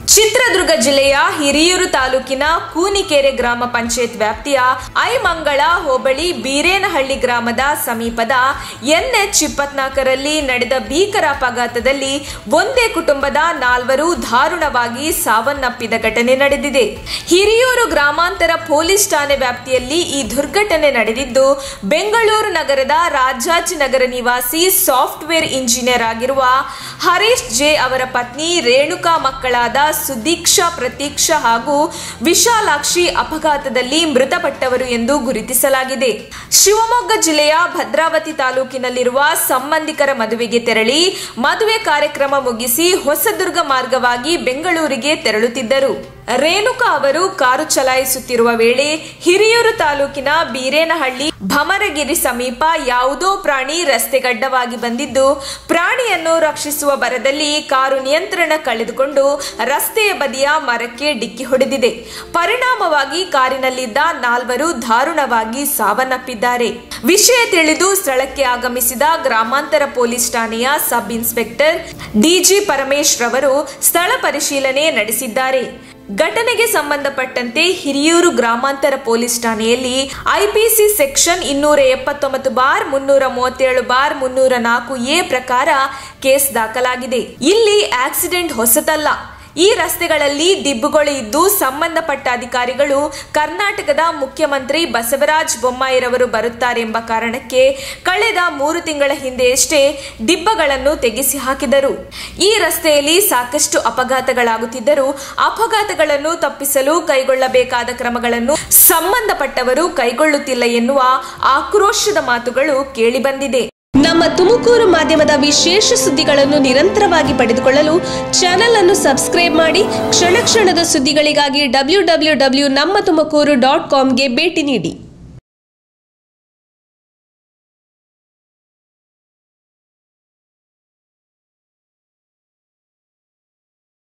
ಚಿತ್ರದುರ್ಗ ಜಿಲ್ಲೆಯ ಹಿರಿಯೂರು ತಾಲೂಕಿನ ಕೂನಿಕೆರೆ ಗ್ರಾಮ ಪಂಚಾಯತ್ ವ್ಯಾಪ್ತಿಯ ಐಮಂಗಳ ಹೋಬಳಿ ಬೀರೇನಹಳ್ಳಿ ಗ್ರಾಮದ ಸಮೀಪದ ಎನ್ಎಚ್ ಇಪ್ಪತ್ನಾಲ್ಕರಲ್ಲಿ ನಡೆದ ಭೀಕರ ಅಪಘಾತದಲ್ಲಿ ಒಂದೇ ಕುಟುಂಬದ ನಾಲ್ವರು ದಾರುಣವಾಗಿ ಸಾವನ್ನಪ್ಪಿದ ಘಟನೆ ನಡೆದಿದೆ ಹಿರಿಯೂರು ಗ್ರಾಮಾಂತರ ಪೊಲೀಸ್ ಠಾಣೆ ವ್ಯಾಪ್ತಿಯಲ್ಲಿ ಈ ದುರ್ಘಟನೆ ನಡೆದಿದ್ದು ಬೆಂಗಳೂರು ನಗರದ ರಾಜಾಜಿನಗರ ನಿವಾಸಿ ಸಾಫ್ಟ್ವೇರ್ ಇಂಜಿನಿಯರ್ ಆಗಿರುವ ಹರೀಶ್ ಜೆ ಅವರ ಪತ್ನಿ ರೇಣುಕಾ ಮಕ್ಕಳಾದ ಸುದೀಕ್ಷಾ ಪ್ರತೀಕ್ಷಾ ಹಾಗೂ ವಿಶಾಲಾಕ್ಷಿ ಅಪಘಾತದಲ್ಲಿ ಮೃತಪಟ್ಟವರು ಎಂದು ಗುರುತಿಸಲಾಗಿದೆ ಶಿವಮೊಗ್ಗ ಜಿಲ್ಲೆಯ ಭದ್ರಾವತಿ ತಾಲೂಕಿನಲ್ಲಿರುವ ಸಂಬಂಧಿಕರ ಮದುವೆಗೆ ತೆರಳಿ ಮದುವೆ ಕಾರ್ಯಕ್ರಮ ಮುಗಿಸಿ ಹೊಸದುರ್ಗ ಮಾರ್ಗವಾಗಿ ಬೆಂಗಳೂರಿಗೆ ತೆರಳುತ್ತಿದ್ದರು ರೇಣುಕಾ ಅವರು ಕಾರು ಚಲಾಯಿಸುತ್ತಿರುವ ವೇಳೆ ಹಿರಿಯೂರು ತಾಲೂಕಿನ ಬೀರೇನಹಳ್ಳಿ ಭಮರಗಿರಿ ಸಮೀಪ ಯಾವುದೋ ಪ್ರಾಣಿ ರಸ್ತೆಗಡ್ಡವಾಗಿ ಬಂದಿದ್ದು ಪ್ರಾಣಿಯನ್ನು ರಕ್ಷಿಸುವ ಭರದಲ್ಲಿ ಕಾರು ನಿಯಂತ್ರಣ ಕಳೆದುಕೊಂಡು ರಸ್ತೆಯ ಬದಿಯ ಮರಕ್ಕೆ ಡಿಕ್ಕಿ ಹೊಡೆದಿದೆ ಪರಿಣಾಮವಾಗಿ ಕಾರಿನಲ್ಲಿದ್ದ ನಾಲ್ವರು ದಾರುಣವಾಗಿ ಸಾವನ್ನಪ್ಪಿದ್ದಾರೆ ವಿಷಯ ತಿಳಿದು ಸ್ಥಳಕ್ಕೆ ಆಗಮಿಸಿದ ಗ್ರಾಮಾಂತರ ಪೊಲೀಸ್ ಠಾಣೆಯ ಸಬ್ ಇನ್ಸ್ಪೆಕ್ಟರ್ ಡಿಜಿ ಪರಮೇಶ್ ರವರು ಸ್ಥಳ ಪರಿಶೀಲನೆ ನಡೆಸಿದ್ದಾರೆ ಘಟನೆಗೆ ಸಂಬಂಧಪಟ್ಟಂತೆ ಹಿರಿಯೂರು ಗ್ರಾಮಾಂತರ ಪೊಲೀಸ್ ಠಾಣೆಯಲ್ಲಿ ಐಪಿಸಿ ಸೆಕ್ಷನ್ ಇನ್ನೂರ ಎಪ್ಪತ್ತೊಂಬತ್ತು ಬಾರ್ ಮುನ್ನೂರ ಮೂವತ್ತೇಳು ಬಾರ್ ಮುನ್ನೂರ ನಾಲ್ಕು ಎ ಪ್ರಕಾರ ಕೇಸ್ ದಾಖಲಾಗಿದೆ ಇಲ್ಲಿ ಆಕ್ಸಿಡೆಂಟ್ ಹೊಸತಲ್ಲ ಈ ರಸ್ತೆಗಳಲ್ಲಿ ದಿಬ್ಬುಗಳು ಇದ್ದು ಸಂಬಂಧಪಟ್ಟ ಅಧಿಕಾರಿಗಳು ಕರ್ನಾಟಕದ ಮುಖ್ಯಮಂತ್ರಿ ಬಸವರಾಜ ಬೊಮ್ಮಾಯಿರವರು ಬರುತ್ತಾರೆಂಬ ಕಾರಣಕ್ಕೆ ಕಳೆದ ಮೂರು ತಿಂಗಳ ಹಿಂದೆಯಷ್ಟೇ ದಿಬ್ಬಗಳನ್ನು ತೆಗೆಸಿ ಹಾಕಿದರು ಈ ರಸ್ತೆಯಲ್ಲಿ ಸಾಕಷ್ಟು ಅಪಘಾತಗಳಾಗುತ್ತಿದ್ದರೂ ಅಪಘಾತಗಳನ್ನು ತಪ್ಪಿಸಲು ಕೈಗೊಳ್ಳಬೇಕಾದ ಕ್ರಮಗಳನ್ನು ಸಂಬಂಧಪಟ್ಟವರು ಕೈಗೊಳ್ಳುತ್ತಿಲ್ಲ ಎನ್ನುವ ಆಕ್ರೋಶದ ಮಾತುಗಳು ಕೇಳಿಬಂದಿದೆ ನಮ್ಮ ತುಮಕೂರು ಮಾಧ್ಯಮದ ವಿಶೇಷ ಸುದ್ದಿಗಳನ್ನು ನಿರಂತರವಾಗಿ ಪಡೆದುಕೊಳ್ಳಲು ಚಾನೆಲ್ ಅನ್ನು ಸಬ್ಸ್ಕ್ರೈಬ್ ಮಾಡಿ ಕ್ಷಣ ಕ್ಷಣದ ಸುದ್ದಿಗಳಿಗಾಗಿ ಡಬ್ಲ್ಯೂ ಡಬ್ಲ್ಯೂ ಡಬ್ಲ್ಯೂ ನಮ್ಮ ತುಮಕೂರು ಡಾಟ್ ಕಾಮ್ಗೆ ಭೇಟಿ ನೀಡಿ